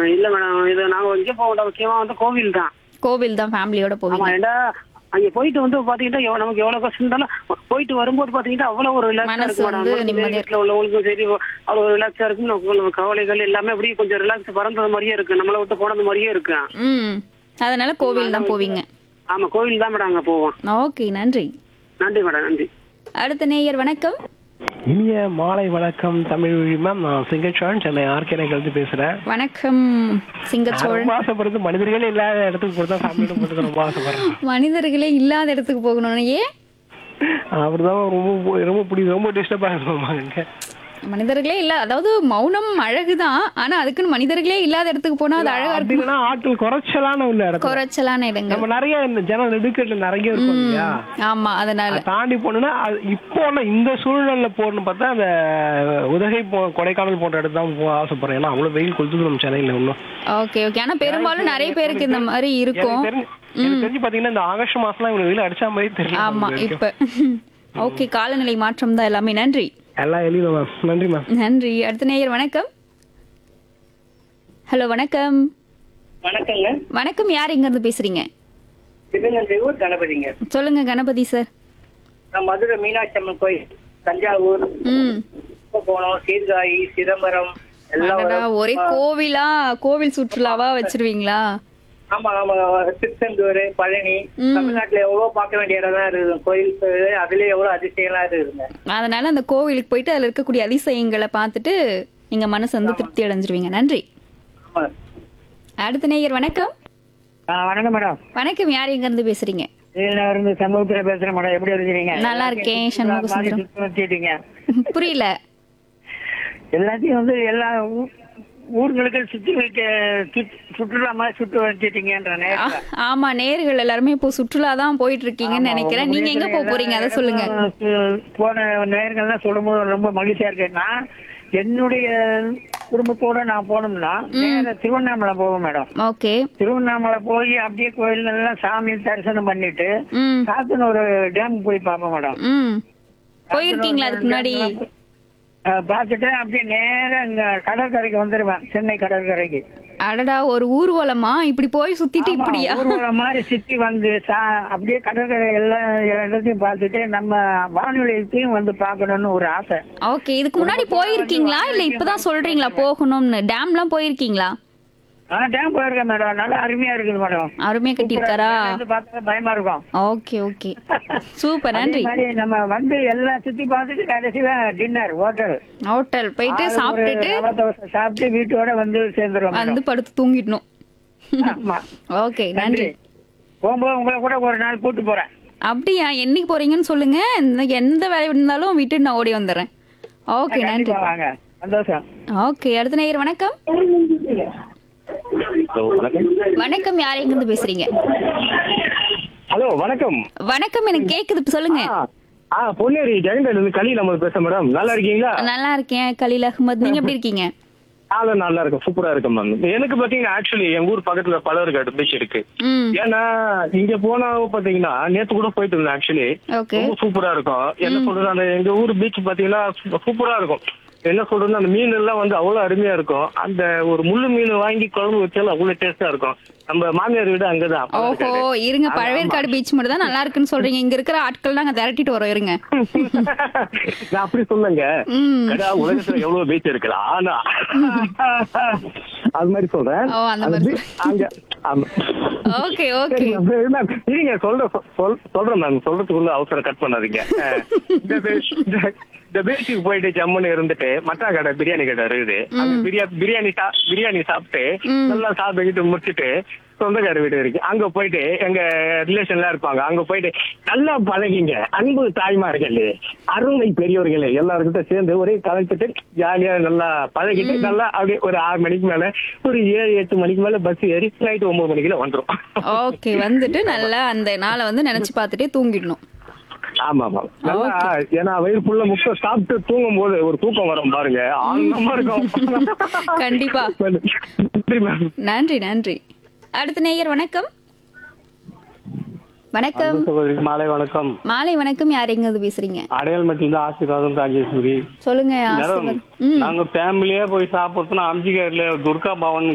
இல்ல மேடம் இது நாங்க இங்க போக மாட்டோம் முக்கியமா வந்து கோவில் தான் கோவில் தான் ஃபேமிலியோட ஆமா போவீங்க ஏண்டா அங்க போயிட்டு வந்து பாத்தீங்கன்னா எவ்வ- நமக்கு எவ்வளவு கஷ்டம் இருந்தாலும் போயிட்டு வரும்போது பாத்தீங்கன்னா அவ்வளவு ஒரு ரிலாக்ஸா மனசு இருக்கு மேடம் வந்து நமக்கு நிம்மதியா வீட்டுல உள்ளவங்களுக்கும் சரி அவ்வளவு ரிலாக்ஸா இருக்கு நமக்கு நம்ம கவலைகள் எல்லாமே அப்படியே கொஞ்சம் ரிலாக்ஸ் பறந்தது மாதிரியே இருக்கு நம்மளை விட்டு போனது மாதிரியே இருக்கு ம் அதனால கோவில் தான் போவீங்க ஆமா கோவில் தான் மேடம் அங்க போவோம் ஓகே நன்றி நன்றி மேடம் நன்றி அடுத்த நேயர் வணக்கம் இனிய மாலை வணக்கம் தமிழ் மேம் நான் சிங்கச்சோழன் சென்னை ஆர்கே நகர்ந்து பேசுறேன் வணக்கம் நான் சிங்கச்சோழன் ரொம்ப ஆசைப்படுறது மனிதர்களே இல்லாத இடத்துக்கு போட்டு தான் ஃபேமிலியோட போட்டு ரொம்ப ஆசைப்படுறேன் மனிதர்களே இல்லாத இடத்துக்கு போகணும் ஏன் அவர்தான் ரொம்ப ரொம்ப பிடிக்கும் ரொம்ப டிஸ்டர்ப் ஆகுவாங்க மனிதர்களே இல்ல அதாவது மௌனம் அழகுதான் ஆனா அதுக்குன்னு மனிதர்களே இல்லாத இடத்துக்கு போனா அது அழகா இருக்கும் அப்படின்னா ஆட்கள் குறைச்சலான உள்ள இடம் குறைச்சலான இடங்கள் நம்ம நிறைய இந்த ஜன நெடுக்கட்டுல நிறைய இருக்கும் இல்லையா ஆமா அதனால அதை தாண்டி போனோம்னா அது இப்போ உள்ள இந்த சூழ்நிலையில போகணும்னு பார்த்தா அந்த உதகை போ கொடைக்கானல் போன்ற இடத்துல தான் போக ஆசைப்படுறேன் ஏன்னா அவ்வளவு வெயில் கொளுத்துது நம்ம சென்னையில இன்னும் ஓகே ஓகே ஆனா பெரும்பாலும் நிறைய பேருக்கு இந்த மாதிரி இருக்கும் எனக்கு தெரிஞ்சு எனக்கு தெரிஞ்சு பாத்தீங்கன்னா இந்த ஆகஸ்ட் மாசம்லாம் இவங்க வெயில் அடிச்சா மாதிரி தெரியல ஆமா நமக்கு வரைக்கும். இப்ப ஓகே காலநிலை மாற்றம் தான் எல்லாமே நன்றி எல்லாம் எளியும் மேம் நன்றி மேம் நன்றி அடுத்த நேயர் வணக்கம் ஹலோ வணக்கம் வணக்கங்க வணக்கம் யார் இங்க இருந்து பேசுறீங்க திருநெல்வேலூர் கணபதிங்க சொல்லுங்க கணபதி சார் நான் மதுரை மீனாட்சி அம்மன் கோயில் தஞ்சாவூர் ம் கும்பகோணம் சீர்காழி சிதம்பரம் எல்லாம் அடடா, வரும். ஒரே கோவிலா கோவில் சுற்றுலாவா வச்சிருவீங்களா ஆமா ஆமா திருச்செந்தூர் பழனி ம். தமிழ்நாட்டுல எவ்வளவு பார்க்க வேண்டிய இடம் தான் இருக்குது கோயில் அதுல எவ்வளவு அதிசயம்லாம் இருக்குதுங்க அதனால அந்த கோவிலுக்கு போயிட்டு அதுல இருக்கக்கூடிய அதிசயங்களை பார்த்துட்டு நீங்க மனசு வந்து திருப்தி அடைஞ்சிருவீங்க நன்றி ஆமா அடுத்த நேயர் வணக்கம் வணக்கம் மேடம் வணக்கம் யார் எங்க இருந்து பேசுறீங்க நான் இருந்து சமூகத்துல பேசுறேன் மேடம் எப்படி இருக்கிறீங்க நல்லா இருக்கேன், சண்முக சுந்தரம். வச்சுட்டீங்க புரியல எல்லாத்தையும் வந்து எல்லா ஊ- ஊர்களுக்கு சுத்தி வைக்க சுத்- சுற்றுலா மாதிரி சுற்றி வச்சுட்டீங்கன்ற ஆ, நேரத்துல ஆமா நேர்கள் எல்லாருமே இப்போ சுற்றுலா தான் போயிட்டு இருக்கீங்கன்னு நினைக்கிறேன் நீங்க எங்க போக போறீங்க அதை சொல்லுங்க போன நேரங்கள்லாம் சொல்லும்போது ரொம்ப மகிழ்ச்சியா இருக்கு நான் என்னுடைய குடும்பத்தோட நான் போனோம்னா நேரா திருவண்ணாமலை போவோம் மேடம் ஓகே திருவண்ணாமலை போய் அப்படியே கோயில் எல்லாம் சாமி தரிசனம் பண்ணிட்டு ம் சாத்தனூர் டேம் போய் பார்ப்போம் மேடம் ம் போயிருக்கீங்களா அதுக்கு முன்னாடி அஹ் பார்த்துட்டு அப்படியே நேரா இங்க கடற்கரைக்கு வந்துருவேன் சென்னை கடற்கரைக்கு அடடா ஒரு ஊர்வலமா இப்படி போய் சுத்திட்டு ஆமா, இப்படியா ஊர்வலம் மாதிரி சுத்தி வந்து சா- அப்படியே கடற்கரை எல்லா இடத்தையும் பார்த்துட்டு நம்ம வானொலியத்தையும் வந்து பார்க்கணும்னு ஒரு ஆசை ஓகே இதுக்கு முன்னாடி போயிருக்கீங்களா இல்ல இப்பதான் சொல்றீங்களா போகணும்னு டேம்லாம் போயிருக்கீங்களா ஆ டேம் போயிருக்கேன் மேடம் நல்லா அருமையா இருக்குது மேடம் அருமையா கட்டியிருக்காரா வந்து பார்த்தா பயமா இருக்கும் ஓகே ஓகே சூப்பர் அதே நன்றி மாதிரி நம்ம வந்து எல்லாம் சுத்தி பார்த்துட்டு கடைசியில டின்னர் ஹோட்டல் ஹோட்டல் போயிட்டு சாப்பிட்டுட்டு சாப்பிட்டு வீட்டோட வந்து சேர்ந்துருவோம் வந்து படுத்து தூங்கிடணும் ஆமா ஓகே நன்றி போகும்போது உங்களை கூட ஒரு நாள் கூட்டு போறேன் அப்படியா என்னைக்கு போறீங்கன்னு சொல்லுங்க இந்த எந்த வேலை இருந்தாலும் விட்டுட்டு நான் ஓடி வந்துடுறேன் ஓகே நன்றி கண்டிப்பா வாங்க சந்தோஷம் ஓகே அடுத்த நேயர் வணக்கம் வணக்கம் யார் எங்க இருந்து பேசுறீங்க ஹலோ வணக்கம் வணக்கம் எனக்கு கேக்குது சொல்லுங்க ஆ பொன்னேரி ஜெகண்டல் இருந்து கலி நம்ம பேச மேடம் நல்லா இருக்கீங்களா நல்லா இருக்கேன் கலீல் அகமது நீங்க எப்படி இருக்கீங்க ஆளு நல்லா இருக்கும் சூப்பரா இருக்கும் மேம் எனக்கு பாத்தீங்கன்னா ஆக்சுவலி எங்க ஊர் பக்கத்துல பலவர்காடு பீச் இருக்கு ம் ஏன்னா இங்க போனா பாத்தீங்கன்னா நேத்து கூட போயிட்டு இருந்தேன் ஆக்சுவலி ஓகே ரொம்ப சூப்பரா இருக்கும் என்ன சொல்றது அந்த எங்க ஊர் பீச் பாத்தீங்கன்னா சூ- சூப்பரா இருக்கும் என்ன சொல்றது அந்த மீன் எல்லாம் வந்து அவ்வளவு அருமையா இருக்கும் அந்த ஒரு முள்ளு மீன் வாங்கி குழம்பு வச்சாலும் அவ்வளவு டேஸ்டா இருக்கும் நம்ம மாமியார் வீடு அங்கதான் ஓஹோ பழவேற்காடு. இருங்க ஆமா, பழவேற்காடு பீச் மட்டும் தான் நல்லா இருக்குன்னு சொல்றீங்க இங்க இருக்கிற ஆட்கள் நாங்க திரட்டிட்டு வரோம் இருங்க நான் அப்படி சொல்லுங்க ம் கடா உலகத்துல எவ்வளவு பீச் இருக்கலாம் ஆனா அது மாதிரி சொல்றேன் ஓ, அந்த அந்த மாதிரி beach- அங்க ஆமா. ஓகே ஓகே சரி, ma'am. இருங்க சொல்ற சொல்- சொல்றேன் மேம் சொல்றதுக்குள்ள அவசரம் கட் பண்ணாதீங்க அஹ், இந்த beach- இந்த- இந்த பீச்சுக்கு போயிட்டு ஜம்முன்னு இருந்துட்டு மட்டா கடை பிரியாணி கடை இருக்குது அந்த பிரியா- பிரியாணி சா- பிரியாணி சாப்பிட்டு நல்லா சாப்பிட்டுக்கிட்டு முடிச்சிட்டு சொந்தக்கார வீடு இருக்கு அங்க போயிட்டு எங்க ரிலேஷன்லாம் இருப்பாங்க அங்க போயிட்டு நல்லா பழகிங்க அன்பு தாய்மார்களே அருமை பெரியவர்களே எல்லாருக்கிட்ட சேர்ந்து ஒரே கலந்துட்டு ஜாலியா நல்லா பழகிட்டு நல்லா அப்படியே ஒரு ஆறு மணிக்கு மேல ஒரு ஏழு எட்டு மணிக்கு மேல பஸ் ஏறி நைட்டு ஒன்பது மணிக்குள்ள வந்துரும் ஓகே வந்துட்டு நல்லா அந்த நாளை வந்து நினைச்சு பார்த்துட்டே தூங்கிடணும் ஆமா ஆமா நல்லா ஏன்னா வயிறு ஃபுல்லா முட்டை சாப்பிட்டு தூங்கும் போது ஒரு தூக்கம் வரும் பாருங்க ஆனந்தமா இருக்கும் கண்டிப்பா நன்றி மேம் நன்றி நன்றி அடுத்த நேயர் வணக்கம் வணக்கம் சகோதரி மாலை வணக்கம் மாலை வணக்கம் யார் எங்க இருந்து பேசுறீங்க அடையாள் மட்டும் ஆசீர்வாதம் ராஜேஸ்வரி சொல்லுங்க மேடம் ஆசீர்வாத் ம் நாங்க ஃபேமிலியா போய் சாப்பிடுறோம்னா அம்ஜிகர்ல துர்கா பவன்